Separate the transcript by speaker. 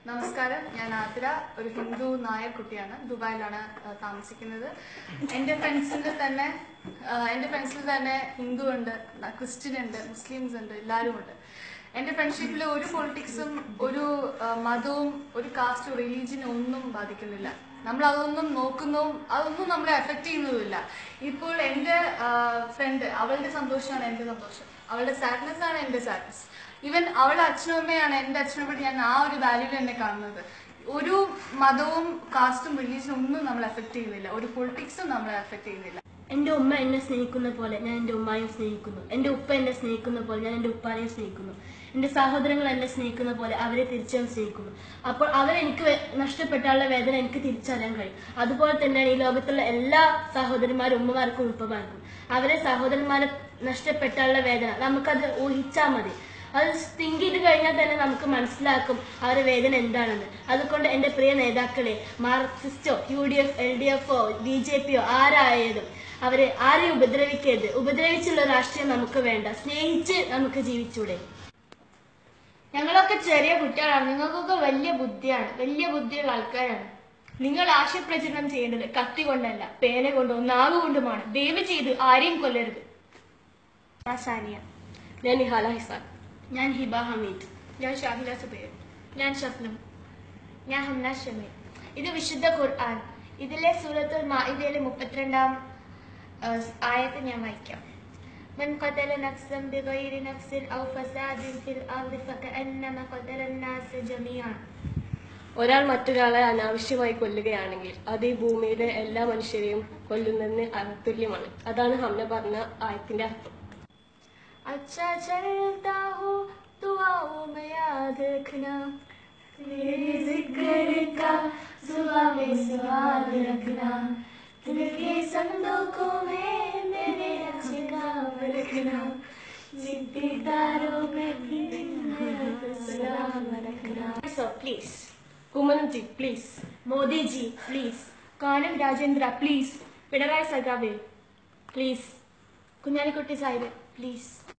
Speaker 1: നമസ്കാരം ഞാൻ ആതിര ഒരു ഹിന്ദു നായർ കുട്ടിയാണ് ദുബായിലാണ് ആ, താമസിക്കുന്നത് എൻ്റെ ഫ്രണ്ട്സിൽ തന്നെ ആ, എൻ്റെ ഫ്രണ്ട്സിൽ തന്നെ ഹിന്ദു ഉണ്ട് ക്രിസ്ത്യൻ ഉണ്ട് മുസ്ലിംസ് ഉണ്ട് എല്ലാവരും ഉണ്ട് എൻ്റെ ഫ്രണ്ട്ഷിപ്പിൽ ഒരു പൊളിറ്റിക്സും ഒരു ആ, മതവും ഒരു കാസ്റ്റും റിലീജിയനും ഒന്നും ബാധിക്കുന്നില്ല നമ്മൾ അതൊന്നും നോക്കുന്നു അതൊന്നും നമ്മളെ എഫക്ട് ചെയ്യുന്നതുമില്ല ഇപ്പോൾ എൻ്റെ ഫ്രണ്ട് അവളുടെ സന്തോഷമാണ് എൻ്റെ സന്തോഷം അവളുടെ സാഡ്നെസ് ആണ് എൻ്റെ സാഡ്നെസ് ഈവൻ അവളുടെ അച്ഛനും അമ്മയാണ് എൻ്റെ അച്ഛനും അമ്മയും ഞാൻ ആ ഒരു വാല്യൂവിൽ എന്നെ കാണുന്നത് ഒരു മതവും കാസ്റ്റും റിലീജിയനും ഒന്നും നമ്മളെ എഫക്ട് ചെയ്യുന്നില്ല ഒരു പൊളിറ്റിക്സും നമ്മളെ എഫക്ട് ചെയ്യുന്നില്ല
Speaker 2: എന്റെ ഉമ്മ എന്നെ സ്നേഹിക്കുന്ന പോലെ ഞാൻ എന്റെ ഉമ്മായും സ്നേഹിക്കുന്നു എന്റെ ഉപ്പ എന്നെ സ്നേഹിക്കുന്ന പോലെ ഞാൻ എന്റെ ഉപ്പാനെയും സ്നേഹിക്കുന്നു എന്റെ സഹോദരങ്ങൾ എന്നെ സ്നേഹിക്കുന്ന പോലെ അവരെ തിരിച്ചും സ്നേഹിക്കുന്നു അപ്പോൾ അവരെനിക്ക് വേ- നഷ്ടപ്പെട്ടാലുള്ള വേദന എനിക്ക് തിരിച്ചറിയാൻ കഴിയും അതുപോലെ തന്നെയാണ് ഈ ലോകത്തുള്ള എല്ലാ സഹോദരന്മാരും ഉമ്മമാർക്കും ഉപ്പമാർക്കും അവരെ സഹോദരന്മാരെ നഷ്ടപ്പെട്ടാലുള്ള വേദന നമുക്കത് ഊഹിച്ചാൽ മതി അത് തിങ്ക് ചെയ്ത് കഴിഞ്ഞാൽ തന്നെ നമുക്ക് മനസ്സിലാക്കും അവരുടെ വേദന എന്താണെന്ന് അതുകൊണ്ട് എന്റെ പ്രിയ നേതാക്കളെ മാർക്സിസ്റ്റോ U D F L D എഫോ ബി ജെ പിയോ ആരായാലും അവരെ ആരെയും ഉപദ്രവിക്കരുത് ഉപദ്രവിച്ചുള്ള രാഷ്ട്രീയം നമുക്ക് വേണ്ട സ്നേഹിച്ച് നമുക്ക് ജീവിച്ചൂടെ
Speaker 3: ഞങ്ങളൊക്കെ ചെറിയ കുട്ടികളാണ് നിങ്ങൾക്കൊക്കെ വലിയ ബുദ്ധിയാണ് വലിയ ബുദ്ധിയുള്ള ആൾക്കാരാണ് നിങ്ങൾ ആശയപ്രചരണം ചെയ്യേണ്ടത് കത്തി കൊണ്ടല്ല പേന കൊണ്ടോ നാവ് കൊണ്ടുമാണ് ദയവ് ചെയ്ത് ആരെയും കൊല്ലരുത്
Speaker 2: ഞാൻ സാനിയ ഞാൻ നിഹാല ഹിസാൻ ഞാൻ ഹിബ ഹമീദ്
Speaker 3: ഞാൻ ഷാഹില സുബൈർ ഞാൻ ഷഫ്നം ഞാൻ ഹംന ഷമീർ ഇത് വിശുദ്ധ ഖുർആൻ ഇതിലെ സൂറത്തുൽ മാഇദയിലെ മുപ്പത്തിരണ്ടാം ആ, ആയത്ത് ഞാൻ വായിക്കാം من قتل نفسا بغير نفس أو فساد في الأرض فكأنما قتل الناس جميعا
Speaker 2: ഒരാൾ മറ്റൊരാളെ അനാവശ്യമായി കൊല്ലുകയാണെങ്കിൽ അത് ഈ ഭൂമിയിലെ എല്ലാ മനുഷ്യരെയും കൊല്ലുന്നതിന് തുല്യമാണ് അതാണ് ഹംന പറഞ്ഞ ആയത്തിന്റെ അർത്ഥം
Speaker 3: अच्छा चलता हो दुआओं में याद रखना तेरे जिक्र का सुबह में स्वाद रखना दिल के संदूकों में मेरे अच्छे काम रखना जिद्दी तारों में भी मेरा सलाम रखना
Speaker 2: so please Kummanamji please
Speaker 3: Modiji please Kanam Rajendra please Pinarayi സഖാവേ
Speaker 2: പ്ലീസ്
Speaker 3: കുഞ്ഞാലിക്കുട്ടി സാഹിബ് പ്ലീസ്